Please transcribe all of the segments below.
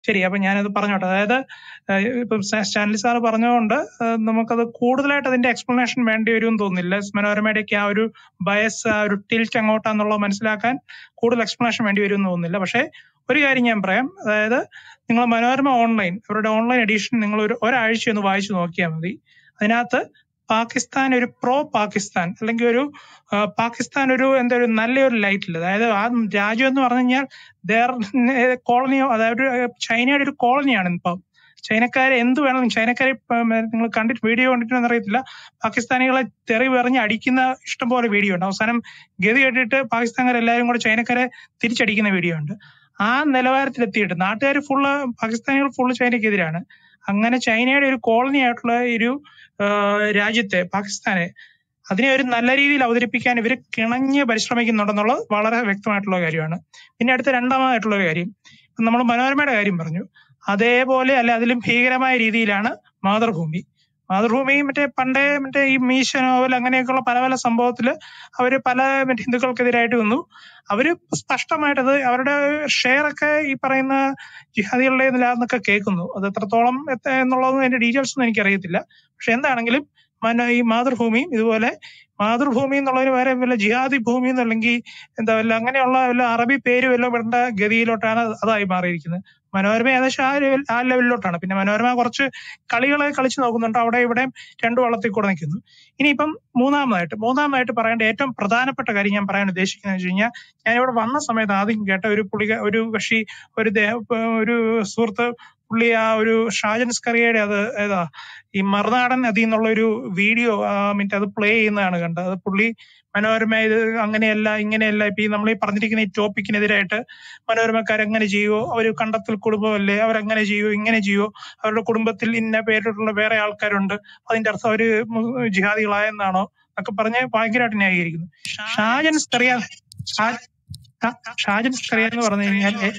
ശരി അപ്പൊ ഞാനത് പറഞ്ഞോട്ടെ അതായത് ഏഹ് ഇപ്പം സ്റ്റാ- സ്റ്റാൻലി സാർ പറഞ്ഞുകൊണ്ട് ഏഹ് നമുക്കത് കൂടുതലായിട്ട് അതിന്റെ എക്സ്പ്ലനേഷൻ വേണ്ടി വരും എന്ന് തോന്നുന്നില്ല മനോരമയുടെയൊക്കെ ആ ഒരു ബയസ് ആ ഒരു ടിൽറ്റ് അങ്ങോട്ടാന്നുള്ളത് മനസ്സിലാക്കാൻ കൂടുതൽ എക്സ്പ്ലനേഷൻ വേണ്ടി വരും എന്ന് തോന്നുന്നില്ല പക്ഷേ ഒരു കാര്യം ഞാൻ പറയാം അതായത് നിങ്ങൾ മനോരമ ഓൺലൈൻ അവരുടെ ഓൺലൈൻ എഡിഷൻ നിങ്ങൾ ഒരു ഒരാഴ്ച ഒന്ന് വായിച്ചു നോക്കിയാൽ മതി അതിനകത്ത് പാകിസ്ഥാൻ ഒരു പ്രോ പാകിസ്ഥാൻ അല്ലെങ്കിൽ ഒരു ആ, പാകിസ്ഥാൻ ഒരു എന്താ ഒരു നല്ലൊരു ലൈറ്റിൽ അതായത് ആ രാജ്യം എന്ന് പറഞ്ഞു കഴിഞ്ഞാൽ ദേർ കോളനിയോ അതായത് ചൈനയുടെ ഒരു കോളനിയാണ് ഇപ്പം ചൈനക്കാരെ എന്ത് വേണം ചൈനക്കാരെ നിങ്ങൾ കണ്ടിട്ട് വീഡിയോ കണ്ടിട്ടുണ്ടെന്ന് അറിയത്തില്ല പാകിസ്ഥാനികളെ തെറി പറഞ്ഞ് അടിക്കുന്ന ഇഷ്ടംപോലെ വീഡിയോ ഉണ്ട് അവസാനം ഗതി കേട്ടിട്ട് പാകിസ്ഥാൻകാർ എല്ലാവരും കൂടെ ചൈനക്കാരെ തിരിച്ചടിക്കുന്ന വീഡിയോ ഉണ്ട് ആ നിലവാരത്തിലെത്തിയിട്ട് നാട്ടുകാർ ഫുള്ള് പാകിസ്ഥാനികൾ ഫുള്ള് ചൈനയ്ക്കെതിരാണ് അങ്ങനെ ചൈനയുടെ ഒരു കോളനി ആയിട്ടുള്ള ഒരു ആ, രാജ്യത്തെ പാകിസ്ഥാനെ അതിനെ ഒരു നല്ല രീതിയിൽ അവതരിപ്പിക്കാൻ ഇവർ കിണഞ്ഞ് പരിശ്രമിക്കുന്നുണ്ടെന്നുള്ളത് വളരെ വ്യക്തമായിട്ടുള്ള കാര്യമാണ് പിന്നെ അടുത്ത രണ്ടാമതായിട്ടുള്ള ഒരു കാര്യം നമ്മൾ മനോരമയുടെ കാര്യം പറഞ്ഞു അതേപോലെ അല്ല അതിലും ഭീകരമായ രീതിയിലാണ് മാതൃഭൂമി മാതൃഭൂമി മറ്റേ പണ്ടേ മറ്റേ ഈ മീശ നോവൽ അങ്ങനെയൊക്കെയുള്ള പല പല സംഭവത്തില് അവര് പല മറ്റേ ഹിന്ദുക്കൾക്കെതിരായിട്ട് വന്നു അവര് സ്പഷ്ടമായിട്ടത് അവരുടെ ഷെയർ ഒക്കെ ഈ പറയുന്ന ജിഹാദികളുടെ ഇതിലാന്നൊക്കെ കേൾക്കുന്നു അത് എത്രത്തോളം എത്ത- എന്നുള്ളതൊന്നും അതിന്റെ ഡീറ്റെയിൽസ് ഒന്നും എനിക്കറിയത്തില്ല പക്ഷെ എന്താണെങ്കിലും മന ഈ മാതൃഭൂമിയും ഇതുപോലെ മാതൃഭൂമി എന്നുള്ളതിന് വേറെ വല്ല ജിഹാദി ഭൂമി എന്നല്ലെങ്കിൽ എന്താ വല്ല അങ്ങനെയുള്ള വല്ല അറബി പേര് വല്ലതും ഇടേണ്ട ഗതിയിലോട്ടാണ് അതായി മാറിയിരിക്കുന്നത് മനോരമ ഏകദേശം ആ ലെവൽ ആ ലെവലിലോട്ടാണ് പിന്നെ മനോരമ കുറച്ച് കളികളെ കളിച്ചു നോക്കുന്നുണ്ട് അവിടെ ഇവിടെ രണ്ടു വള്ളത്തിൽ കൂടെ നിൽക്കുന്നു ഇനിയിപ്പം മൂന്നാമതായിട്ട് മൂന്നാമതായിട്ട് പറയേണ്ട ഏറ്റവും പ്രധാനപ്പെട്ട കാര്യം ഞാൻ പറയാൻ ഉദ്ദേശിക്കുന്നത് വെച്ച് കഴിഞ്ഞാൽ ഞാൻ ഇവിടെ വന്ന സമയത്ത് ആദ്യം കേട്ട ഒരു പുള്ളിക ഒരു കക്ഷി ഒരു ദേഹ ഒരു സുഹൃത്ത് പുള്ളി ആ ഒരു ഷാജൻ സ്കറിയയുടെ അത് ഏതാ ഈ മറുനാടൻ അതിൽ നിന്നുള്ള ഒരു വീഡിയോ മീൻസ് അത് പ്ലേ ചെയ്യുന്നതാണ് കണ്ടത് അത് പുള്ളി മനോരമ ഇത് അങ്ങനെയല്ല ഇങ്ങനെയല്ല ഇപ്പൊ ഈ നമ്മൾ ഈ പറഞ്ഞിരിക്കുന്ന ഈ ടോപ്പിക്കിനെതിരായിട്ട് മനോരമക്കാർ അങ്ങനെ ചെയ്യുവോ അവർ കണ്ടെത്തൽ കുടുംബമല്ലേ അവരങ്ങനെ ചെയ്യുവോ ഇങ്ങനെ ചെയ്യുവോ അവരുടെ കുടുംബത്തിൽ ഇന്ന പേരിലുള്ള വേറെ ആൾക്കാരുണ്ട് അതിന്റെ അർത്ഥം അവര് മു- ജിഹാദികളായെന്നാണോ ഒക്കെ പറഞ്ഞ് ഭയങ്കരമായിട്ട് ന്യായീകരിക്കുന്നു ഷാജൻ സ്കറിയ ഷാ- ഷാ- ഷാജൻ സ്കറിയ എന്ന് പറഞ്ഞു കഴിഞ്ഞാൽ ഏ-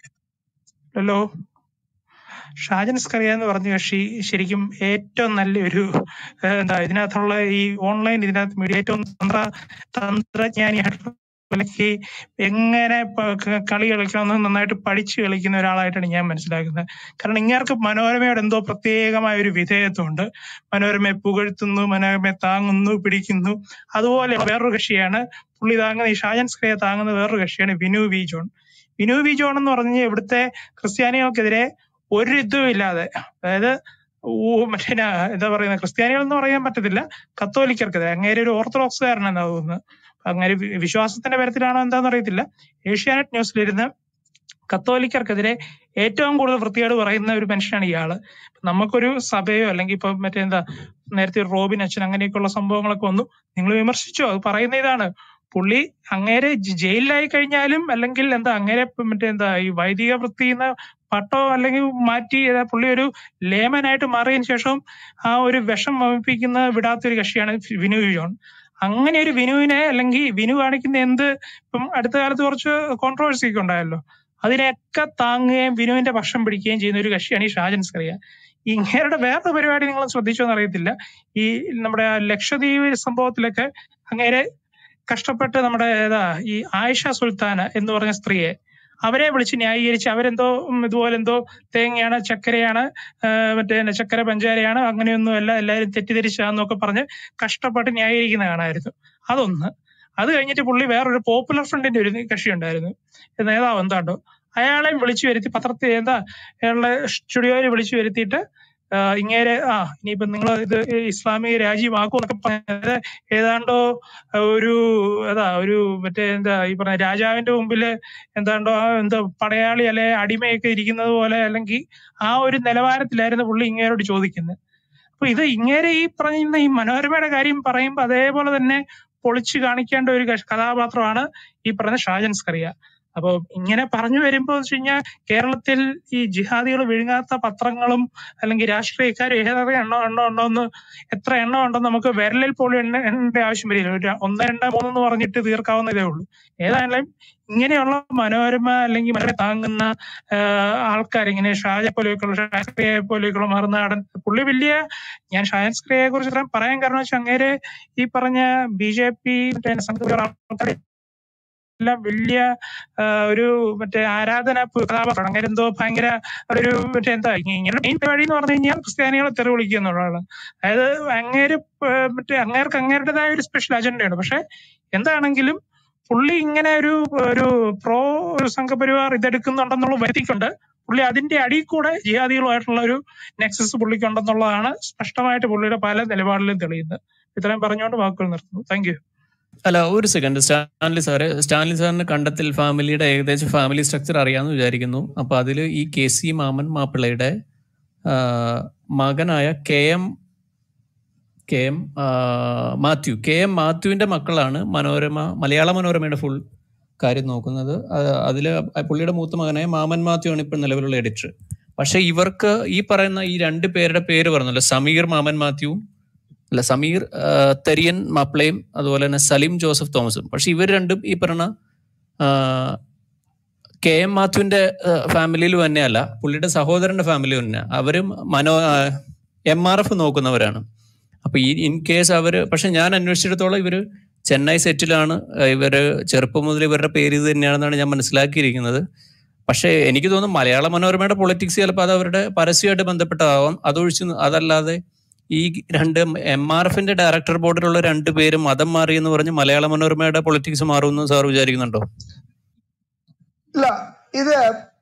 ഹലോ ഷാജൻ സ്കറിയ എന്ന് പറഞ്ഞ കക്ഷി ശരിക്കും ഏറ്റവും നല്ലൊരു ഏഹ്, എന്താ ഇതിനകത്തുള്ള ഈ ഓൺലൈൻ ഇതിനകത്ത് മീഡിയ ഏറ്റവും തന്ത്ര തന്ത്രജ്ഞാനിയായിട്ടുള്ള അല്ലെങ്കിൽ എങ്ങനെ പ- ക- കളി കളിക്കണമെന്ന് നന്നായിട്ട് പഠിച്ചു കളിക്കുന്ന ഒരാളായിട്ടാണ് ഞാൻ മനസ്സിലാക്കുന്നത് കാരണം ഇങ്ങേർക്ക് മനോരമയോട് എന്തോ പ്രത്യേകമായ ഒരു വിധേയത്വമുണ്ട് മനോരമയെ പുകഴ്ത്തുന്നു മനോരമയെ താങ്ങുന്നു പിടിക്കുന്നു അതുപോലെ വേറൊരു കക്ഷിയാണ് പുള്ളി താങ്ങുന്ന ഈ ഷാജൻ സ്ക്രിയെ താങ്ങുന്ന വേറൊരു കക്ഷിയാണ് Vinu V John Vinu V John എന്ന് പറഞ്ഞ ഇവിടുത്തെ ക്രിസ്ത്യാനികൾക്കെതിരെ ഒരു ഇതും ഇല്ലാതെ അതായത് ഊ- മറ്റേ നാ- എന്താ പറയുന്നത് ക്രിസ്ത്യാനികൾ എന്ന് പറയാൻ പറ്റത്തില്ല കത്തോലിക്കർക്കെതിരെ അങ്ങേര് ഒരു ഓർത്തഡോക്സുകാരനാണ് തോന്നുന്നത് അങ്ങനെ വി- വിശ്വാസത്തിന്റെ കാര്യത്തിലാണോ എന്താണെന്ന് അറിയത്തില്ല ഏഷ്യാനെറ്റ് ന്യൂസിലിരുന്ന് കത്തോലിക്കർക്കെതിരെ ഏറ്റവും കൂടുതൽ വൃത്തികേട് പറയുന്ന ഒരു മനുഷ്യനാണ് ഇയാള് നമുക്കൊരു സഭയോ അല്ലെങ്കിൽ ഇപ്പൊ മറ്റേ എന്താ നേരത്തെ ഒരു റോബിൻ അച്ഛൻ അങ്ങനെയൊക്കെയുള്ള സംഭവങ്ങളൊക്കെ വന്നു നിങ്ങൾ വിമർശിച്ചോ അത് പറയുന്ന ഇതാണ് പുള്ളി അങ്ങേരെ ജ- ജയിലിലായി കഴിഞ്ഞാലും അല്ലെങ്കിൽ എന്താ അങ്ങേരെ ഇപ്പൊ മറ്റേ എന്താ ഈ വൈദിക വൃത്തിന്ന് പട്ടോ അല്ലെങ്കിൽ മാറ്റി ഏതാ പുള്ളി ഒരു ലേമനായിട്ട് മാറിയതിനു ശേഷം ആ ഒരു വിഷം വമിപ്പിക്കുന്ന വിടാത്ത ഒരു കക്ഷിയാണ് വിനു ജോൺ അങ്ങനെ ഒരു വിനുവിനെ അല്ലെങ്കിൽ വിനു കാണിക്കുന്ന എന്ത് ഇപ്പം അടുത്ത കാലത്ത് കുറച്ച് കോൺട്രവേഴ്സി ഒക്കെ ഉണ്ടായല്ലോ അതിനെയൊക്കെ താങ്ങുകയും വിനുവിന്റെ പക്ഷം പിടിക്കുകയും ചെയ്യുന്ന ഒരു കക്ഷിയാണ് ഈ ഷാജൻ സ്കറിയ ഇങ്ങേരുടെ വേറൊരു പരിപാടി നിങ്ങൾ ശ്രദ്ധിച്ചോ എന്നറിയത്തില്ല ഈ നമ്മുടെ ആ ലക്ഷദ്വീപ് സംഭവത്തിലൊക്കെ അങ്ങേരെ കഷ്ടപ്പെട്ട് നമ്മുടെ ഏതാ ഈ ആയിഷ സുൽത്താന എന്ന് പറഞ്ഞ സ്ത്രീയെ അവരെ വിളിച്ച് ന്യായീകരിച്ച് അവരെന്തോ ഉം, ഇതുപോലെ എന്തോ തേങ്ങയാണ് ചക്കരയാണ് ആ, മറ്റേ എന്നാ ചക്കര പഞ്ചാരയാണ് അങ്ങനെയൊന്നും അല്ല എല്ലാവരും തെറ്റിദ്ധരിച്ചാന്നൊക്കെ പറഞ്ഞ് കഷ്ടപ്പെട്ട് ന്യായീകരിക്കുന്ന കാണായിരുന്നു അതൊന്ന് അത് കഴിഞ്ഞിട്ട് പുള്ളി വേറൊരു പോപ്പുലർ ഫ്രണ്ടിന്റെ ഒരു കക്ഷി ഉണ്ടായിരുന്നു നേതാവ് എന്താണ്ടോ അയാളെയും വിളിച്ചു വരുത്തി പത്രത്തിൽ എന്താ അയാളുടെ സ്റ്റുഡിയോയിൽ വിളിച്ചു വരുത്തിയിട്ട് ആ, ഇങ്ങേരെ ആ ഇനിയിപ്പോ നിങ്ങൾ ഇത് ഇസ്ലാമിക രാജ്യമാക്കും എന്നൊക്കെ പറഞ്ഞത് ഏതാണ്ടോ ഒരു ഏതാ ഒരു മറ്റേ എന്താ ഈ പറഞ്ഞ രാജാവിന്റെ മുമ്പില് എന്താണ്ടോ ആ എന്താ പടയാളി അല്ലെ അടിമയൊക്കെ ഇരിക്കുന്നത് പോലെ അല്ലെങ്കിൽ ആ ഒരു നിലവാരത്തിലായിരുന്നു പുള്ളി ഇങ്ങേരോട് ചോദിക്കുന്നത് അപ്പൊ ഇത് ഇങ്ങേരെ ഈ പറയുന്ന ഈ മനോരമയുടെ കാര്യം പറയുമ്പോൾ അതേപോലെ തന്നെ പൊളിച്ചു കാണിക്കേണ്ട ഒരു കഷ- കഥാപാത്രമാണ് ഈ പറഞ്ഞ ഷാജൻ സ്കറിയ അപ്പൊ ഇങ്ങനെ പറഞ്ഞു വരുമ്പോൾ വെച്ച് കഴിഞ്ഞാൽ കേരളത്തിൽ ഈ ജിഹാദികൾ വിഴുങ്ങാത്ത പത്രങ്ങളും അല്ലെങ്കിൽ രാഷ്ട്രീയക്കാരും ഏതൊക്കെ എണ്ണോ എണ്ണോ ഉണ്ടോ എന്ന് എത്ര എണ്ണം ഉണ്ടെന്ന് നമുക്ക് വിരലിൽ പോലും എണ്ണ എണ്ണേണ്ട ആവശ്യം വരില്ല ഒരു ഒന്ന് രണ്ട് മൂന്നെന്ന് പറഞ്ഞിട്ട് തീർക്കാവുന്നതേ ഉള്ളൂ ഏതായാലും ഇങ്ങനെയുള്ള മനോരമ അല്ലെങ്കിൽ മനോരമ താങ്ങുന്ന ആൾക്കാർ ഇങ്ങനെ ഷാജ പോലെയൊക്കെയുള്ള ഷാസ്ക്രിയെ പോലെയൊക്കെയുള്ള മറുനാടൻ പുള്ളി വലിയ ഞാൻ ഷാസ്ക്രിയെ കുറിച്ച് ഇത്രയും പറയാൻ കാരണം വെച്ചാൽ അങ്ങേര് ഈ പറഞ്ഞ ബി ജെ പി സംഘ എല്ലാം വലിയ ആ, ഒരു മറ്റേ ആരാധന പ് കഥാപാത്രമാണ് അങ്ങനെ എന്തോ ഭയങ്കര ഒരു മറ്റേ എന്താ ഇ- ഇങ്ങനെ മെയിൻ പരിപാടി എന്ന് പറഞ്ഞു കഴിഞ്ഞാൽ ക്രിസ്ത്യാനികളെ തെറി വിളിക്കുക എന്നുള്ളതാണ് അതായത് അങ്ങേര് പ് മറ്റേ അങ്ങേർക്ക് അങ്ങേരുടേതായ ഒരു സ്പെഷ്യൽ അജണ്ടയാണ് പക്ഷെ എന്താണെങ്കിലും പുള്ളി ഇങ്ങനെ ഒരു ഒരു പ്രോ സംഘപരിവാർ ഇതെടുക്കുന്നുണ്ടെന്നുള്ള വരുത്തിക്കൊണ്ട് പുള്ളി അതിന്റെ അടിയിൽ കൂടെ ജിഹാദികളുമായിട്ടുള്ള ഒരു നെക്സസ് പുള്ളിക്കുണ്ടെന്നുള്ളതാണ് സ്പഷ്ടമായിട്ട് പുള്ളിയുടെ പല നിലപാടിലും തെളിയുന്നത് ഇത്രയും പറഞ്ഞുകൊണ്ട് വാക്കുകൾ നിർത്തുന്നു താങ്ക് യു അല്ല ഒരു സെക്കൻഡ് സ്റ്റാൻലി സാറ് സ്റ്റാൻലി സാറിന് കണ്ടെത്തൽ ഫാമിലിയുടെ ഏകദേശം ഫാമിലി സ്ട്രക്ചർ അറിയാമെന്ന് വിചാരിക്കുന്നു അപ്പൊ അതിൽ ഈ കെ സി മാമൻ മാപ്പിളയുടെ ആ, മകനായ കെ എം കെ എം ആ, മാത്യു കെ എം മാത്യുവിന്റെ മക്കളാണ് മനോരമ മലയാള മനോരമയുടെ ഫുൾ കാര്യം നോക്കുന്നത് അതിൽ പുള്ളിയുടെ മൂത്ത മകനായ മാമൻ മാത്യു ആണ് ഇപ്പോൾ നിലവിലുള്ള എഡിറ്റർ പക്ഷെ ഇവർക്ക് ഈ പറയുന്ന ഈ രണ്ട് പേരുടെ പേര് പറഞ്ഞല്ലോ സമീർ മാമൻ മാത്യുവും അല്ല സമീർ ആ, തെരിയൻ മാപ്പിളയും അതുപോലെ തന്നെ സലീം ജോസഫ് തോമസും പക്ഷെ ഇവർ രണ്ടും ഈ പറഞ്ഞ ആ, കെ എം മാത്യുവിന്റെ ഫാമിലിയിൽ തന്നെയല്ല പുള്ളിയുടെ സഹോദരന്റെ ഫാമിലി തന്നെ അവരും മനോ എം ആർ എഫ് നോക്കുന്നവരാണ് അപ്പൊ ഈ ഇൻ കേസ് അവര് പക്ഷെ ഞാൻ അന്വേഷിച്ചിടത്തോളം ഇവര് ചെന്നൈ സെറ്റിലാണ് ആ, ഇവര് ചെറുപ്പം മുതൽ ഇവരുടെ പേര് ഇത് തന്നെയാണെന്നാണ് ഞാൻ മനസ്സിലാക്കിയിരിക്കുന്നത് പക്ഷേ എനിക്ക് തോന്നുന്നു മലയാള മനോരമയുടെ പൊളിറ്റിക്സ് ചിലപ്പോൾ അത് അവരുടെ പരസ്യമായിട്ട് ബന്ധപ്പെട്ടതാവാം അതൊഴിച്ച് അതല്ലാതെ ഈ രണ്ട് എം ആർ എഫിന്റെ ഡയറക്ടർ ബോർഡിലുള്ള രണ്ട് പേര് മതം മാറി എന്ന് പറഞ്ഞ് മലയാള മനോരമയുടെ പൊളിറ്റിക്സ് മാറുമെന്ന് സാർ വിചാരിക്കുന്നുണ്ടോ ഇല്ല ഇത്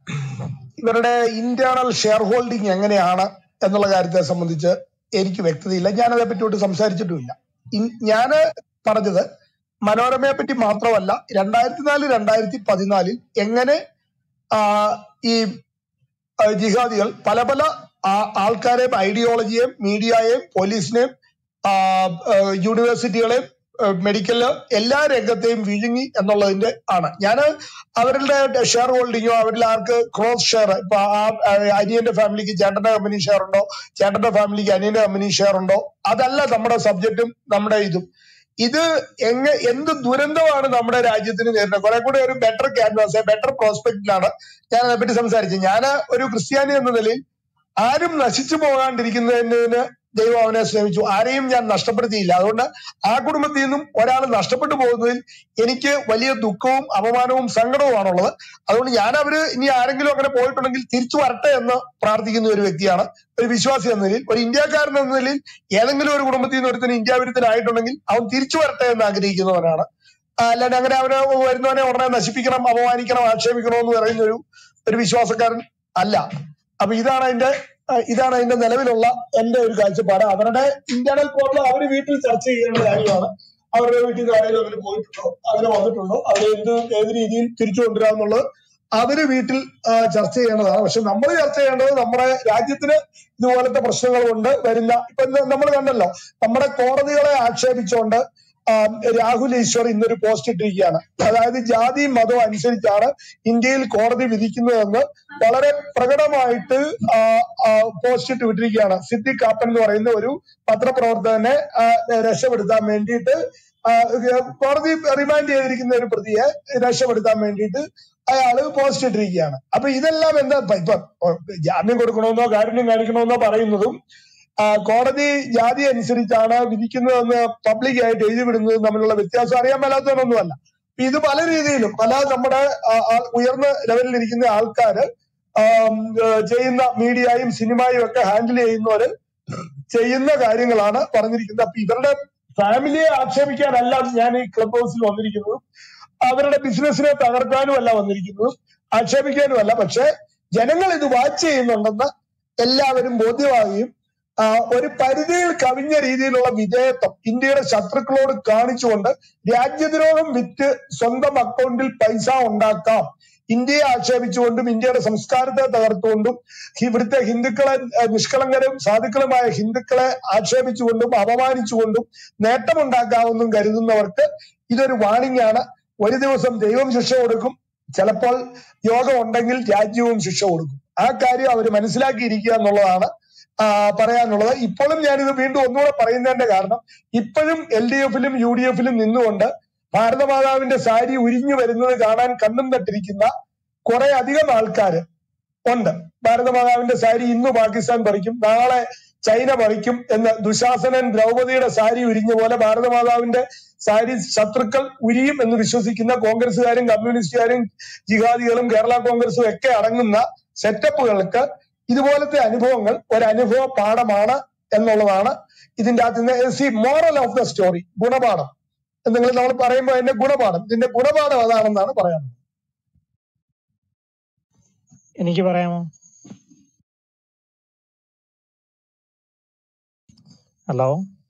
ഇവരുടെ ഇന്റേണൽ ഷെയർ ഹോൾഡിംഗ് എങ്ങനെയാണ് എന്നുള്ള കാര്യത്തെ സംബന്ധിച്ച് എനിക്ക് വ്യക്തതയില്ല ഞാൻ അതേപ്പറ്റി ഒട്ട് സംസാരിച്ചിട്ടുമില്ല ഞാൻ പറഞ്ഞത് മനോരമയെ പറ്റി മാത്രമല്ല രണ്ടായിരത്തി നാല് രണ്ടായിരത്തി പതിനാലിൽ എങ്ങനെ ആ, ഈ ആ, ജിഹാദികൾ പല പല ആ- ആൾക്കാരെയും ഐഡിയോളജിയെയും മീഡിയയെയും പോലീസിനെയും ആ, ആ, യൂണിവേഴ്സിറ്റികളെയും ആ, മെഡിക്കല് എല്ലാ രംഗത്തെയും വിഴുങ്ങി എന്നുള്ളതിന്റെ ആണ് ഞാൻ അവരുടെ ഷെയർ ഹോൾഡിങ്ങോ അവരിൽ ആർക്ക് ക്രോസ് ഷെയർ ഇപ്പൊ ആ ആ, അനിയന്റെ ഫാമിലിക്ക് ചേട്ടന്റെ കമ്പനി ഷെയർ ഉണ്ടോ ചേട്ടന്റെ ഫാമിലിക്ക് അനിയന്റെ കമ്പനി ഷെയർ ഉണ്ടോ അതല്ല നമ്മുടെ സബ്ജക്റ്റും നമ്മുടെ ഇതും ഇത് എങ്ങ എന്ത് ദുരന്തമാണ് നമ്മുടെ രാജ്യത്തിന് നേരിടുന്നത് കുറെ കൂടെ ഒരു ബെറ്റർ ക്യാൻവാസ് ബെറ്റർ പ്രോസ്പെക്റ്റിലാണ് ഞാൻ അതേപ്പറ്റി സംസാരിച്ചത് ഞാൻ ഒരു ക്രിസ്ത്യാനി എന്ന നിലയിൽ ആരും നശിച്ചു പോകാണ്ടിരിക്കുന്നതിന് ദൈവം അവനെ ശ്രമിച്ചു ആരെയും ഞാൻ നഷ്ടപ്പെടുത്തിയില്ല അതുകൊണ്ട് ആ കുടുംബത്തിൽ നിന്നും ഒരാൾ നഷ്ടപ്പെട്ടു പോകുന്നതിൽ എനിക്ക് വലിയ ദുഃഖവും അപമാനവും സങ്കടവുമാണുള്ളത് അതുകൊണ്ട് ഞാൻ അവര് ഇനി ആരെങ്കിലും അങ്ങനെ പോയിട്ടുണ്ടെങ്കിൽ തിരിച്ചു വരട്ടെ എന്ന് പ്രാർത്ഥിക്കുന്ന ഒരു വ്യക്തിയാണ് ഒരു വിശ്വാസി എന്ന നിലയിൽ ഒരു ഇന്ത്യക്കാരൻ എന്ന നിലയിൽ ഏതെങ്കിലും ഒരു കുടുംബത്തിൽ നിന്ന് ഒരുത്തിന് ഇന്ത്യ വിരുദ്ധനായിട്ടുണ്ടെങ്കിൽ അവൻ തിരിച്ചു വരട്ടെ എന്ന് ആഗ്രഹിക്കുന്നവനാണ് ആ, അല്ലാണ്ട് അങ്ങനെ അവനെ വരുന്നവനെ ഉടനെ നശിപ്പിക്കണം അപമാനിക്കണം ആക്ഷേപിക്കണം എന്ന് പറയുന്ന ഒരു ഒരു വിശ്വാസക്കാരൻ അല്ല അപ്പൊ ഇതാണ് അതിന്റെ ആ, ഇതാണ് അതിന്റെ നിലവിലുള്ള എന്റെ ഒരു കാഴ്ചപ്പാട് അവരുടെ ഇന്റേണൽ പ്രോബ്ലം അവര് വീട്ടിൽ ചർച്ച ചെയ്യേണ്ട കാര്യമാണ് അവരുടെ വീട്ടിൽ നിന്ന് ആരെങ്കിലും അങ്ങനെ പോയിട്ടുണ്ടോ അങ്ങനെ വന്നിട്ടുണ്ടോ അവരെ എന്ത് ഏത് രീതിയിൽ തിരിച്ചു കൊണ്ടുവരാമെന്നുള്ളത് അവര് വീട്ടിൽ ആ, ചർച്ച ചെയ്യേണ്ടതാണ് പക്ഷെ നമ്മൾ ചർച്ച ചെയ്യേണ്ടത് നമ്മുടെ രാജ്യത്തിന് ഇതുപോലത്തെ പ്രശ്നങ്ങൾ കൊണ്ട് വരുന്ന ഇപ്പൊ നമ്മൾ കണ്ടല്ലോ നമ്മുടെ കോടതികളെ ആക്ഷേപിച്ചുകൊണ്ട് ആ, രാഹുൽ ഈശ്വർ ഇന്നൊരു പോസ്റ്റ് ഇട്ടിരിക്കുകയാണ് അതായത് ജാതിയും മതവും അനുസരിച്ചാണ് ഇന്ത്യയിൽ കോടതി വിധിക്കുന്നതെന്ന് വളരെ പ്രകടമായിട്ട് ആ, ആ, പോസ്റ്റ് ഇട്ട് വിട്ടിരിക്കുകയാണ് സിദ്ദിഖ് കാപ്പൻ എന്ന് പറയുന്ന ഒരു പത്രപ്രവർത്തകനെ ആ, രക്ഷപ്പെടുത്താൻ വേണ്ടിയിട്ട് ആ, കോടതി റിമാൻഡ് ചെയ്തിരിക്കുന്ന ഒരു പ്രതിയെ രക്ഷപ്പെടുത്താൻ വേണ്ടിയിട്ട് അയാള് പോസ്റ്റ് ഇട്ടിരിക്കുകയാണ് അപ്പൊ ഇതെല്ലാം എന്താ ഇപ്പൊ ഇപ്പൊ ജാമ്യം കൊടുക്കണമെന്നോ കാരുണ്യം കാണിക്കണമെന്നോ പറയുന്നതും ആ, കോടതി ജാതി അനുസരിച്ചാണ് വിധിക്കുന്നതെന്ന് പബ്ലിക് ആയിട്ട് എഴുതി വിടുന്നതും തമ്മിലുള്ള വ്യത്യാസം അറിയാൻ മേലാത്തവനൊന്നുമല്ല അപ്പൊ ഇത് പല രീതിയിലും പല നമ്മുടെ ആ, ആ, ഉയർന്ന ലെവലിൽ ഇരിക്കുന്ന ആൾക്കാര് ആം, ഏ, ചെയ്യുന്ന മീഡിയയും സിനിമയും ഒക്കെ ഹാൻഡിൽ ചെയ്യുന്നവര് ചെയ്യുന്ന കാര്യങ്ങളാണ് പറഞ്ഞിരിക്കുന്നത് അപ്പൊ ഇവരുടെ ഫാമിലിയെ ആക്ഷേപിക്കാനല്ല ഞാൻ ഈ ക്ലബ് ഹൗസിൽ വന്നിരിക്കുന്നത് അവരുടെ ബിസിനസിനെ തകർക്കാനും അല്ല വന്നിരിക്കുന്നത് ആക്ഷേപിക്കാനും അല്ല പക്ഷെ ജനങ്ങൾ ഇത് വാച്ച് ചെയ്യുന്നുണ്ടെന്ന് എല്ലാവരും ബോധ്യമാവുകയും ആ, ഒരു പരിധിയിൽ കവിഞ്ഞ രീതിയിലുള്ള വിധേയത്വം ഇന്ത്യയുടെ ശത്രുക്കളോട് കാണിച്ചുകൊണ്ട് രാജ്യദ്രോഹം വിറ്റ് സ്വന്തം അക്കൗണ്ടിൽ പൈസ ഉണ്ടാക്കാം ഇന്ത്യയെ ആക്ഷേപിച്ചുകൊണ്ടും ഇന്ത്യയുടെ സംസ്കാരത്തെ തകർത്തുകൊണ്ടും ഇവിടുത്തെ ഹിന്ദുക്കളെ ഏഹ്, നിഷ്കളങ്കരും സാധുക്കളുമായ ഹിന്ദുക്കളെ ആക്ഷേപിച്ചുകൊണ്ടും അപമാനിച്ചുകൊണ്ടും നേട്ടമുണ്ടാക്കാമെന്നും കരുതുന്നവർക്ക് ഇതൊരു വാണിംഗ് ആണ് ഒരു ദിവസം ദൈവം ശിക്ഷ കൊടുക്കും ചിലപ്പോൾ യോഗം ഉണ്ടെങ്കിൽ രാജ്യവും ശിക്ഷ കൊടുക്കും ആ കാര്യം അവർ മനസ്സിലാക്കിയിരിക്കുക എന്നുള്ളതാണ് ആ, പറയാനുള്ളത് ഇപ്പോഴും ഞാനിത് വീണ്ടും ഒന്നുകൂടെ പറയുന്നതിന്റെ കാരണം ഇപ്പോഴും എൽ ഡി എഫിലും യു ഡി എഫിലും നിന്നുകൊണ്ട് ഭാരതമാതാവിന്റെ സാരി ഉരിഞ്ഞു വരുന്നത് കാണാൻ കണ്ണും തട്ടിരിക്കുന്ന കുറെ അധികം ആൾക്കാര് ഉണ്ട് ഭാരതമാതാവിന്റെ സാരി ഇന്ന് പാകിസ്ഥാൻ പറിക്കും നാളെ ചൈന പറിക്കും എന്ന് ദുശാസനൻ ദ്രൗപദിയുടെ സാരി ഉരിഞ്ഞ പോലെ ഭാരതമാതാവിന്റെ സാരി ശത്രുക്കൾ ഉരിയും എന്ന് വിശ്വസിക്കുന്ന കോൺഗ്രസ്സുകാരും കമ്മ്യൂണിസ്റ്റുകാരും ജിഹാദികളും കേരള കോൺഗ്രസും ഒക്കെ അടങ്ങുന്ന സെറ്റപ്പുകൾക്ക് ഇതുപോലത്തെ അനുഭവങ്ങൾ ഒരു അനുഭവ പാഠമാണ് എന്നുള്ളതാണ് ഇതിന്റെ അകത്ത് നിന്ന് see moral of the story ഗുണപാഠം എന്തെങ്കിലും നമ്മൾ പറയുമ്പോൾ അതിന്റെ ഗുണപാഠം ഇതിന്റെ ഗുണപാഠം അതാണെന്നാണ് പറയാനുള്ളത് എനിക്ക് പറയാമോ ഹലോ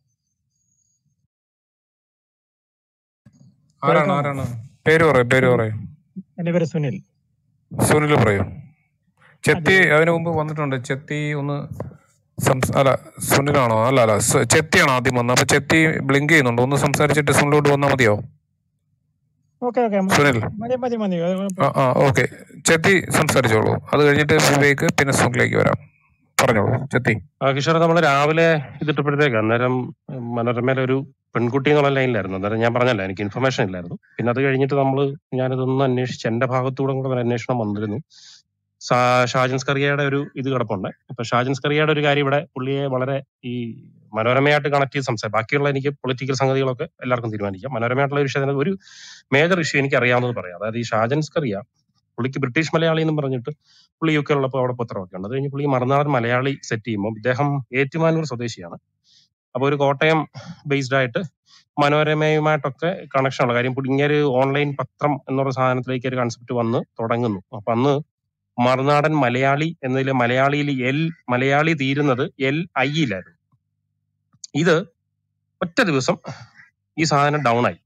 ആരാണ് കേൾക്കാമോ ആരാണ് പേര് പറയൂ പേര് സുനിൽ പറയൂ എന്റെ പേര് സുനിൽ സുനിൽ പറയൂ ചെത്തി അതെ അതിനു മുമ്പ് വന്നിട്ടുണ്ട് ചെത്തി ഒന്ന് സംസ് അല്ല സുനിലാണോ അല്ല അല്ല സ- ചെത്തിയാണോ ആദ്യം വന്നത് അപ്പൊ ചെത്തി ബ്ലിങ്ക് ചെയ്യുന്നുണ്ട് ഒന്ന് സംസാരിച്ചിട്ട് സുനിലോട്ട് വന്നാൽ മതിയോ ഓക്കെ ഓക്കെ സുനിൽ മതി മതി മതി അത് ആ കുഴപ്പമില്ല ആ ഓക്കെ ചെത്തി സംസാരിച്ചോളൂ അത് കഴിഞ്ഞിട്ട് വിവേക്ക് പിന്നെ സുനിലേക്ക് വരാം പറഞ്ഞോളൂ ചെത്തി ആ കിഷോർ നമ്മൾ രാവിലെ ഇതിട്ടപ്പോഴത്തേക്ക് അന്നേരം മനോരമയിലെ ഒരു പെൺകുട്ടി എന്നുള്ള ലൈനിലായിരുന്നു അന്നേരം ഞാൻ പറഞ്ഞല്ല എനിക്ക് ഇൻഫർമേഷൻ ഇല്ലായിരുന്നു പിന്നെ അത് കഴിഞ്ഞിട്ട് നമ്മൾ ഞാനിതൊന്ന് അന്വേഷിച്ച് എന്റെ ഭാഗത്തൂടെ കൂടെ ഒരു അന്വേഷണം വന്നിരുന്നു സാ- ഷാജൻ സ്കറിയയുടെ ഒരു ഇത് കിടപ്പുണ്ട് അപ്പൊ ഷാജൻ സ്കറിയയുടെ ഒരു കാര്യം ഇവിടെ പുള്ളിയെ വളരെ ഈ മനോരമയായിട്ട് കണക്ട് ചെയ്ത് സംസാരിക്കും ബാക്കിയുള്ള എനിക്ക് പൊളിറ്റിക്കൽ സംഗതികളൊക്കെ എല്ലാവർക്കും തീരുമാനിക്കാം മനോരമയായിട്ടുള്ള ഒരു വിഷയത്തിന് ഒരു മേജർ ഇഷ്യൂ എനിക്ക് അറിയാവുന്നത് പറയാം അതായത് ഈ ഷാജൻ സ്കറിയ പുള്ളിക്ക് ബ്രിട്ടീഷ് മലയാളി എന്നും പറഞ്ഞിട്ട് പുള്ളി യു കെയിലുള്ളപ്പോൾ അവിടെ പത്രമൊക്കെ ഉണ്ട് അത് കഴിഞ്ഞ് പുള്ളി മറുനാടൻ മലയാളി സെറ്റ് ചെയ്യുമ്പോൾ ഇദ്ദേഹം ഏറ്റുമാനൂർ സ്വദേശിയാണ് അപ്പൊ ഒരു കോട്ടയം ബേസ്ഡ് ആയിട്ട് മനോരമയുമായിട്ടൊക്കെ കണക്ഷൻ ഉള്ള കാര്യം പുള്ളി ഇങ്ങനെ ഓൺലൈൻ പത്രം എന്നുള്ള സാധനത്തിലേക്ക് ഒരു കൺസെപ്റ്റ് വന്ന് തുടങ്ങുന്നു അപ്പൊ അന്ന് മറുനാടൻ മലയാളി എന്നതിലെ മലയാളിയിൽ എൽ മലയാളി തീരുന്നത് എൽ ഐയിലായിരുന്നു ഇത് ഒറ്റ ദിവസം ഈ സാധനം ഡൗൺ ആയി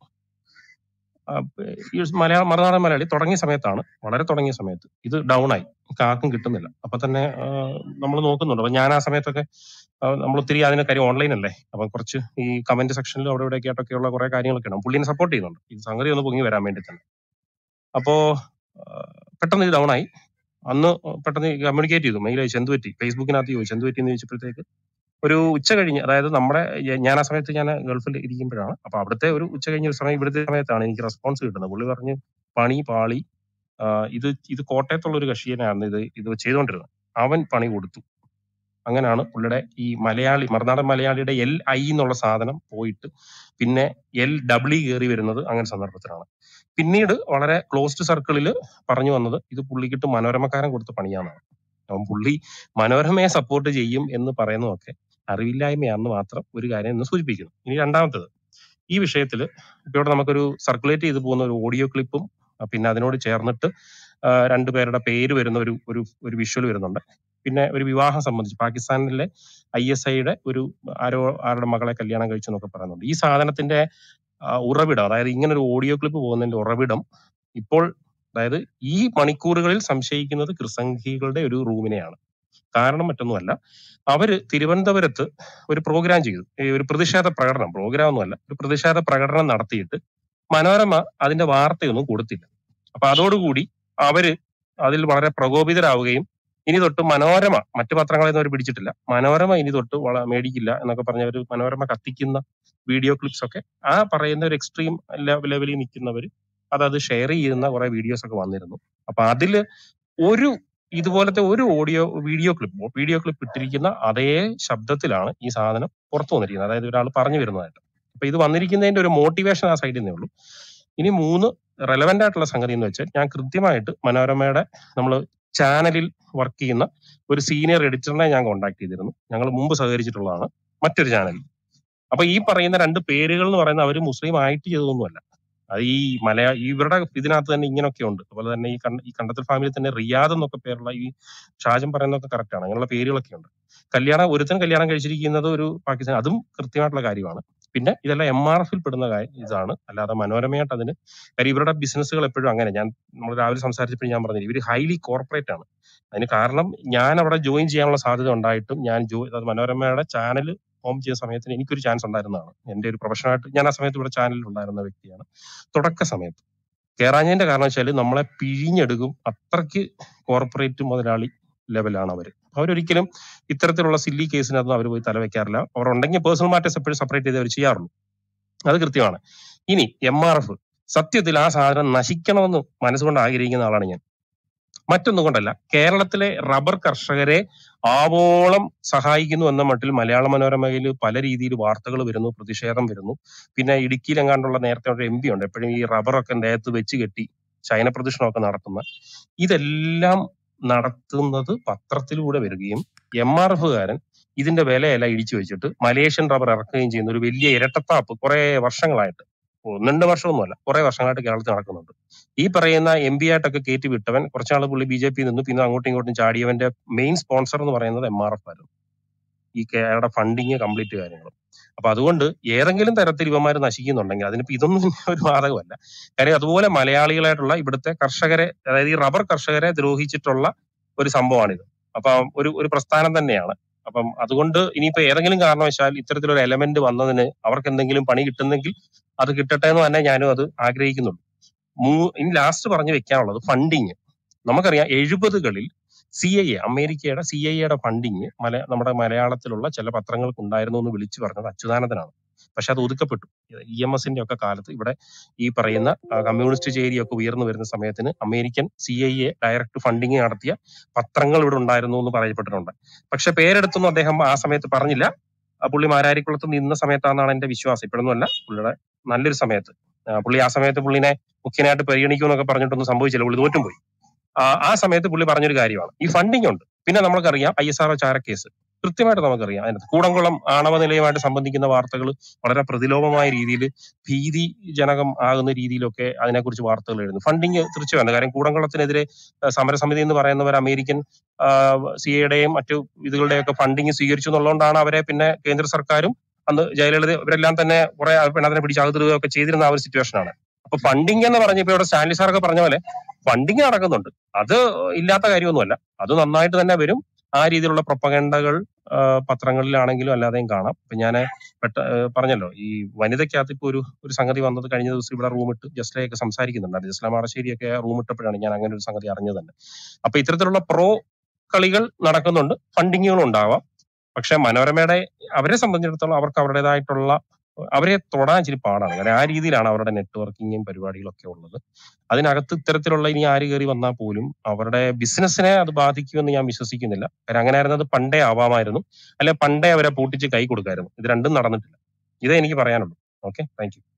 അപ്പൊ ഈ മലയാളം മറുനാടൻ മലയാളി തുടങ്ങിയ സമയത്താണ് വളരെ തുടങ്ങിയ സമയത്ത് ഇത് ഡൗൺ ആയി നമുക്ക് ആർക്കും കിട്ടുന്നില്ല അപ്പൊ തന്നെ നമ്മൾ നോക്കുന്നുണ്ട് അപ്പൊ ഞാൻ ആ സമയത്തൊക്കെ നമ്മൾ ഒത്തിരി അതിന്റെ കാര്യം ഓൺലൈൻ അല്ലേ അപ്പൊ കുറച്ച് ഈ കമന്റ് സെക്ഷനിൽ അവിടെ ഇവിടെ ആയിട്ടൊക്കെയുള്ള കുറെ കാര്യങ്ങളൊക്കെ ഉണ്ട് പുള്ളിനെ സപ്പോർട്ട് ചെയ്യുന്നുണ്ട് ഈ സംഗതി ഒന്ന് പൊങ്ങി വരാൻ വേണ്ടി തന്നെ അപ്പോ ആ, പെട്ടെന്ന് ഇത് ഡൗൺ ആയി അന്ന് പെട്ടെന്ന് കമ്മ്യൂണിക്കേറ്റ് ചെയ്തു മെയിൽ അയച്ചു എന്ത് പറ്റി ഫേസ്ബുക്കിനകത്ത് ചോദിച്ചു എന്ത് പറ്റി എന്ന് ചോദിച്ചപ്പോഴത്തേക്ക് ഒരു ഉച്ച കഴിഞ്ഞ് അതായത് നമ്മുടെ ഞ- ഞാൻ ആ സമയത്ത് ഞാൻ ഗൾഫിൽ ഇരിക്കുമ്പോഴാണ് അപ്പൊ അവിടുത്തെ ഒരു ഉച്ച കഴിഞ്ഞ ഒരു സമയം ഇവിടുത്തെ സമയത്താണ് എനിക്ക് റെസ്പോൺസ് കിട്ടുന്നത് പുള്ളി പറഞ്ഞു പണി പാളി ആ, ഇത് ഇത് കോട്ടയത്തുള്ള ഒരു കക്ഷിയനായിരുന്നു ഇത് ഇത് ചെയ്തുകൊണ്ടിരുന്നത് അവൻ പണി കൊടുത്തു അങ്ങനെയാണ് പുള്ളിയുടെ ഈ മലയാളി മറുനാടൻ മലയാളിയുടെ എൽ ഐ എന്നുള്ള സാധനം പോയിട്ട് പിന്നെ എൽ ഡബ്ല്യു കയറി വരുന്നത് അങ്ങനെ സന്ദർഭത്തിലാണ് പിന്നീട് വളരെ ക്ലോസ്ഡ് സർക്കിളിൽ പറഞ്ഞു വന്നത് ഇത് പുള്ളിക്കിട്ട് മനോരമക്കാരൻ കൊടുത്ത പണിയാണെന്നാണ് അപ്പം പുള്ളി മനോരമയെ സപ്പോർട്ട് ചെയ്യും എന്ന് പറയുന്നതൊക്കെ അറിവില്ലായ്മയാണെന്ന് മാത്രം ഒരു കാര്യം എന്ന് സൂചിപ്പിക്കുന്നു ഇനി രണ്ടാമത്തത് ഈ വിഷയത്തിൽ ഇപ്പൊ ഇവിടെ നമുക്കൊരു സർക്കുലേറ്റ് ചെയ്തു പോകുന്ന ഒരു ഓഡിയോ ക്ലിപ്പും പിന്നെ അതിനോട് ചേർന്നിട്ട് ആ, രണ്ടുപേരുടെ പേര് വരുന്ന ഒരു ഒരു ഒരു വിഷ്വൽ വരുന്നുണ്ട് പിന്നെ ഒരു വിവാഹം സംബന്ധിച്ച് പാകിസ്ഥാനിലെ ഐ എസ് ഐയുടെ ഒരു ആരോ ആരുടെ മകളെ കല്യാണം കഴിച്ചു എന്നൊക്കെ പറയുന്നുണ്ട് ഈ സാധനത്തിന്റെ ആ, ഉറവിടം അതായത് ഇങ്ങനെ ഒരു ഓഡിയോ ക്ലിപ്പ് പോകുന്നതിന്റെ ഉറവിടം ഇപ്പോൾ അതായത് ഈ മണിക്കൂറുകളിൽ സംശയിക്കുന്നത് ക്രിസംഖികളുടെ ഒരു റൂമിനെയാണ് കാരണം മറ്റൊന്നുമല്ല അവര് തിരുവനന്തപുരത്ത് ഒരു പ്രോഗ്രാം ചെയ്തു ഈ ഒരു പ്രതിഷേധ പ്രകടനം പ്രോഗ്രാം ഒന്നുമല്ല ഒരു പ്രതിഷേധ പ്രകടനം നടത്തിയിട്ട് മനോരമ അതിന്റെ വാർത്തയൊന്നും കൊടുത്തില്ല അപ്പൊ അതോടുകൂടി അവര് അതിൽ വളരെ പ്രകോപിതരാവുകയും ഇനി തൊട്ട് മനോരമ മറ്റു പത്രങ്ങളെയൊന്നും അവർ പിടിച്ചിട്ടില്ല മനോരമ ഇനി തൊട്ട് വള മേടിക്കില്ല എന്നൊക്കെ പറഞ്ഞ ഒരു മനോരമ കത്തിക്കുന്ന വീഡിയോ ക്ലിപ്സ് ഒക്കെ ആ പറയുന്ന ഒരു എക്സ്ട്രീം ലെവലിൽ നിൽക്കുന്നവർ അതത് ഷെയർ ചെയ്യുന്ന കുറെ വീഡിയോസ് ഒക്കെ വന്നിരുന്നു അപ്പൊ അതില് ഒരു ഇതുപോലത്തെ ഒരു audio video clip video clip ഇട്ടിരിക്കുന്ന അതേ ശബ്ദത്തിലാണ് ഈ സാധനം പുറത്തു വന്നിരിക്കുന്നത് അതായത് ഒരാൾ പറഞ്ഞു വരുന്നതായിട്ട് അപ്പൊ ഇത് വന്നിരിക്കുന്നതിന്റെ ഒരു മോട്ടിവേഷൻ ആ സൈഡിൽ നിന്നേ ഉള്ളൂ ഇനി മൂന്ന് റെലവെന്റ് ആയിട്ടുള്ള സംഗതി എന്ന് വെച്ചാൽ ഞാൻ കൃത്യമായിട്ട് മനോരമയുടെ നമ്മൾ ചാനലിൽ വർക്ക് ചെയ്യുന്ന ഒരു സീനിയർ എഡിറ്ററിനെ ഞാൻ കോൺടാക്ട് ചെയ്തിരുന്നു ഞങ്ങൾ മുമ്പ് സഹകരിച്ചിട്ടുള്ളതാണ് മറ്റൊരു ചാനലിൽ അപ്പൊ ഈ പറയുന്ന രണ്ട് പേരുകൾ എന്ന് പറയുന്ന അവർ മുസ്ലിം ആയിട്ട് ചെയ്തതൊന്നുമല്ല അത് ഈ മലയാ ഇവരുടെ ഇതിനകത്ത് തന്നെ ഇങ്ങനെയൊക്കെ ഉണ്ട് അതുപോലെ തന്നെ ഈ കണ്ട ഈ കണ്ടത്തിൽ ഫാമിലി തന്നെ റിയാദ് എന്നൊക്കെ പേരുള്ള ഈ ഷാജൻ പറയുന്നതൊക്കെ കറക്റ്റ് ആണ് അങ്ങനെയുള്ള പേരുകളൊക്കെ ഉണ്ട് കല്യാണം ഒരുത്തൻ കല്യാണം കഴിച്ചിരിക്കുന്നത് ഒരു പാകിസ്ഥാൻ അതും കൃത്യമായിട്ടുള്ള കാര്യമാണ് പിന്നെ ഇതെല്ലാം എം ആർ എഫിൽ പെടുന്ന കാര്യം ഇതാണ് അല്ലാതെ മനോരമയായിട്ട് അതിന് കാര്യം ഇവരുടെ ബിസിനസ്സുകൾ എപ്പോഴും അങ്ങനെ ഞാൻ നമ്മൾ രാവിലെ സംസാരിച്ചപ്പോൾ ഞാൻ പറഞ്ഞില്ല ഇവർ ഹൈലി കോർപ്പറേറ്റ് ആണ് അതിന് കാരണം ഞാൻ അവിടെ ജോയിൻ ചെയ്യാനുള്ള സാധ്യത ഉണ്ടായിട്ടും ഞാൻ ജോ അത് മനോരമയുടെ ചാനൽ ഫോം ചെയ്ത സമയത്തിന് എനിക്കൊരു ചാൻസ് ഉണ്ടായിരുന്നതാണ് എന്റെ ഒരു പ്രൊഫഷനായിട്ട് ഞാൻ ആ സമയത്ത് ഇവിടെ ചാനലിൽ ഉണ്ടായിരുന്ന വ്യക്തിയാണ് തുടക്ക സമയത്ത് കേറാഞ്ഞതിന്റെ കാരണം വെച്ചാൽ നമ്മളെ പിഴിഞ്ഞെടുക്കും അത്രയ്ക്ക് കോർപ്പറേറ്റ് മുതലാളി ലെവലാണ് അവർ അവരൊരിക്കലും ഇത്തരത്തിലുള്ള സില്ലി കേസിനകത്ത് അവർ പോയി തലവെക്കാറില്ല അവർ ഉണ്ടെങ്കിൽ പേഴ്സണൽ മാറ്റേഴ്സ് എപ്പോഴും സെപ്പറേറ്റ് ചെയ്ത് അവർ ചെയ്യാറുള്ളൂ അത് കൃത്യമാണ് ഇനി എം ആർ എഫ് സത്യത്തിൽ ആ സാധനം നശിക്കണമെന്ന് മനസ്സുകൊണ്ട് ആഗ്രഹിക്കുന്ന ആളാണ് ഞാൻ മറ്റൊന്നും കൊണ്ടല്ല കേരളത്തിലെ റബ്ബർ കർഷകരെ ആവോളം സഹായിക്കുന്നു എന്ന മട്ടിൽ മലയാള മനോരമയിൽ പല രീതിയിൽ വാർത്തകൾ വരുന്നു പ്രതിഷേധം വരുന്നു പിന്നെ ഇടുക്കിയിലെങ്ങാണ്ടുള്ള നേരത്തെ ഒരു എം പി ഉണ്ട് എപ്പോഴും ഈ റബ്ബറൊക്കെ ദേഹത്ത് വെച്ച് കെട്ടി ശയന പ്രദക്ഷിണമൊക്കെ നടത്തുന്ന ഇതെല്ലാം നടത്തുന്നത് പത്രത്തിലൂടെ വരികയും എം ആർ എഫുകാരൻ ഇതിന്റെ വിലയെല്ലാം ഇടിച്ചു വെച്ചിട്ട് മലേഷ്യൻ റബ്ബർ ഇറക്കുകയും ചെയ്യുന്ന ഒരു വലിയ ഇരട്ടത്താപ്പ് കുറെ വർഷങ്ങളായിട്ട് ഒന്ന് രണ്ട് വർഷമൊന്നുമല്ല കുറെ വർഷങ്ങളായിട്ട് കേരളത്തിൽ നടക്കുന്നുണ്ട് ഈ പറയുന്ന എം പി ആയിട്ടൊക്കെ കയറ്റി വിട്ടവൻ കുറച്ചാൾ പുള്ളി ബി ജെ പി നിന്നു പിന്നെ അങ്ങോട്ടും ഇങ്ങോട്ടും ചാടിയവന്റെ മെയിൻ സ്പോൺസർ എന്ന് പറയുന്നത് എം ആർ എഫ് ആയിരുന്നു ഈ കേരള ഫണ്ടിങ് കംപ്ലീറ്റ് കാര്യങ്ങളും അപ്പൊ അതുകൊണ്ട് ഏതെങ്കിലും തരത്തിൽ ഇവന്മാർ നശിക്കുന്നുണ്ടെങ്കിൽ അതിനിപ്പോ ഇതൊന്നും ഒരു ബാധകമല്ല കാര്യം അതുപോലെ മലയാളികളായിട്ടുള്ള ഇവിടുത്തെ കർഷകരെ അതായത് ഈ റബ്ബർ കർഷകരെ ദ്രോഹിച്ചിട്ടുള്ള ഒരു സംഭവമാണിത് അപ്പൊ ഒരു ഒരു പ്രസ്ഥാനം തന്നെയാണ് അപ്പം അതുകൊണ്ട് ഇനിയിപ്പോ ഏതെങ്കിലും കാരണവശാൽ ഇത്തരത്തിലൊരു എലമെന്റ് വന്നതിന് അവർക്ക് എന്തെങ്കിലും പണി കിട്ടുന്നെങ്കിൽ അത് കിട്ടട്ടെ എന്ന് തന്നെ ഞാനും അത് ആഗ്രഹിക്കുന്നുള്ളൂ മൂ ഇനി ലാസ്റ്റ് പറഞ്ഞു വെക്കാനുള്ളത് ഫണ്ടിങ് നമുക്കറിയാം എഴുപതുകളിൽ സി ഐ എ അമേരിക്കയുടെ സി ഐ എയുടെ ഫണ്ടിങ് മല നമ്മുടെ മലയാളത്തിലുള്ള ചില പത്രങ്ങൾക്ക് ഉണ്ടായിരുന്നു എന്ന് വിളിച്ചു പറഞ്ഞത് അച്യുതാനന്ദനാണ് പക്ഷെ അത് ഒതുക്കപ്പെട്ടു ഇ എം എസിന്റെ ഒക്കെ കാലത്ത് ഇവിടെ ഈ പറയുന്ന ആ, കമ്മ്യൂണിസ്റ്റ് ചേരിയൊക്കെ ഉയർന്നു വരുന്ന സമയത്തിന് American C I A direct funding നടത്തിയ പത്രങ്ങൾ ഇവിടെ ഉണ്ടായിരുന്നു എന്ന് പറയപ്പെട്ടിട്ടുണ്ട് പക്ഷെ പേരെടുത്തൊന്നും അദ്ദേഹം ആ സമയത്ത് പറഞ്ഞില്ല ആ പുള്ളി മാരാരിക്കുളത്ത് നിന്ന സമയത്താണെന്നാണ് എന്റെ വിശ്വാസം ഇപ്പോഴൊന്നുമല്ല പുള്ളിയുടെ നല്ലൊരു സമയത്ത് ആ, പുള്ളി ആ സമയത്ത് പുള്ളിനെ മുഖ്യനായിട്ട് പരിഗണിക്കുമെന്നൊക്കെ പറഞ്ഞിട്ടൊന്നും സംഭവിച്ചില്ല പുള്ളി തോറ്റും പോയി ആ ആ സമയത്ത് പുള്ളി പറഞ്ഞൊരു കാര്യമാണ് ഈ ഫണ്ടിങ് ഉണ്ട് പിന്നെ നമുക്കറിയാം ഐ എസ് ആർ ചാരക്കേസ് കൃത്യമായിട്ട് നമുക്കറിയാം അതിനകത്ത് കൂടംകുളം ആണവ നിലയമായിട്ട് സംബന്ധിക്കുന്ന വാർത്തകൾ വളരെ പ്രതിലോമമായ രീതിയിൽ ഭീതിജനകം ആകുന്ന രീതിയിലൊക്കെ അതിനെക്കുറിച്ച് വാർത്തകൾ എഴുതുന്നു ഫണ്ടിങ് തീർച്ചയായും കാര്യം കൂടംകുളത്തിനെതിരെ ആ, സമരസമിതി എന്ന് പറയുന്നവർ അമേരിക്കൻ സി എയുടെയും മറ്റു ഇതുകളുടെയൊക്കെ ഫണ്ടിങ് സ്വീകരിച്ചു എന്നുള്ളതുകൊണ്ടാണ് അവരെ പിന്നെ കേന്ദ്ര സർക്കാരും അന്ന് ജയലളിത ഇവരെല്ലാം തന്നെ കുറെ പിന്നെ അതിനെ പിടിച്ച് അകത്തിടുകയൊക്കെ ചെയ്തിരുന്ന ആ ഒരു സിറ്റുവേഷൻ ആണ് അപ്പൊ ഫണ്ടിങ് എന്ന് പറഞ്ഞപ്പോ ഇവിടെ സ്റ്റാൻലി സാറൊക്കെ പറഞ്ഞ പോലെ ഫണ്ടിങ് നടക്കുന്നുണ്ട് അത് ഇല്ലാത്ത കാര്യമൊന്നുമല്ല അത് നന്നായിട്ട് തന്നെ വരും ആ രീതിയിലുള്ള പ്രൊപ്പഗണ്ടകൾ പത്രങ്ങളിലാണെങ്കിലും അല്ലാതെയും കാണാം ഇപ്പൊ ഞാൻ പെട്ട ആ, പറഞ്ഞല്ലോ ഈ വനിതയ്ക്കകത്ത് ഇപ്പൊ ഒരു ഒരു സംഗതി വന്നത് കഴിഞ്ഞ ദിവസം ഇവിടെ റൂമിട്ട് ജസ്ലയൊക്കെ സംസാരിക്കുന്നുണ്ടായിരുന്നു ജസ്ല മാടശ്ശേരിയൊക്കെ റൂം ഇട്ടപ്പോഴാണ് ഞാൻ അങ്ങനെ ഒരു സംഗതി അറിഞ്ഞത് തന്നെ അപ്പൊ ഇത്തരത്തിലുള്ള പ്രോ കളികൾ നടക്കുന്നുണ്ട് ഫണ്ടിങ്ങുകളും ഉണ്ടാവാം പക്ഷെ മനോരമയുടെ അവരെ സംബന്ധിച്ചിടത്തോളം അവർക്ക് അവരുടേതായിട്ടുള്ള അവരെ തൊടാൻ ഇച്ചിരി പാടാണ് കാരണം ആ രീതിയിലാണ് അവരുടെ നെറ്റ്വർക്കിങ്ങും പരിപാടികളൊക്കെ ഉള്ളത് അതിനകത്ത് ഇത്തരത്തിലുള്ള ഇനി ആര് കയറി വന്നാൽ പോലും അവരുടെ ബിസിനസ്സിനെ അത് ബാധിക്കുമെന്ന് ഞാൻ വിശ്വസിക്കുന്നില്ല കാര്യം അങ്ങനെ ആയിരുന്നത് പണ്ടേ ആവാമായിരുന്നു അല്ലെ പണ്ടേ അവരെ പൂട്ടിച്ച് കൈ കൊടുക്കായിരുന്നു ഇത് രണ്ടും നടന്നിട്ടില്ല ഇതേ എനിക്ക് പറയാനുള്ളൂ ഓക്കെ താങ്ക് യു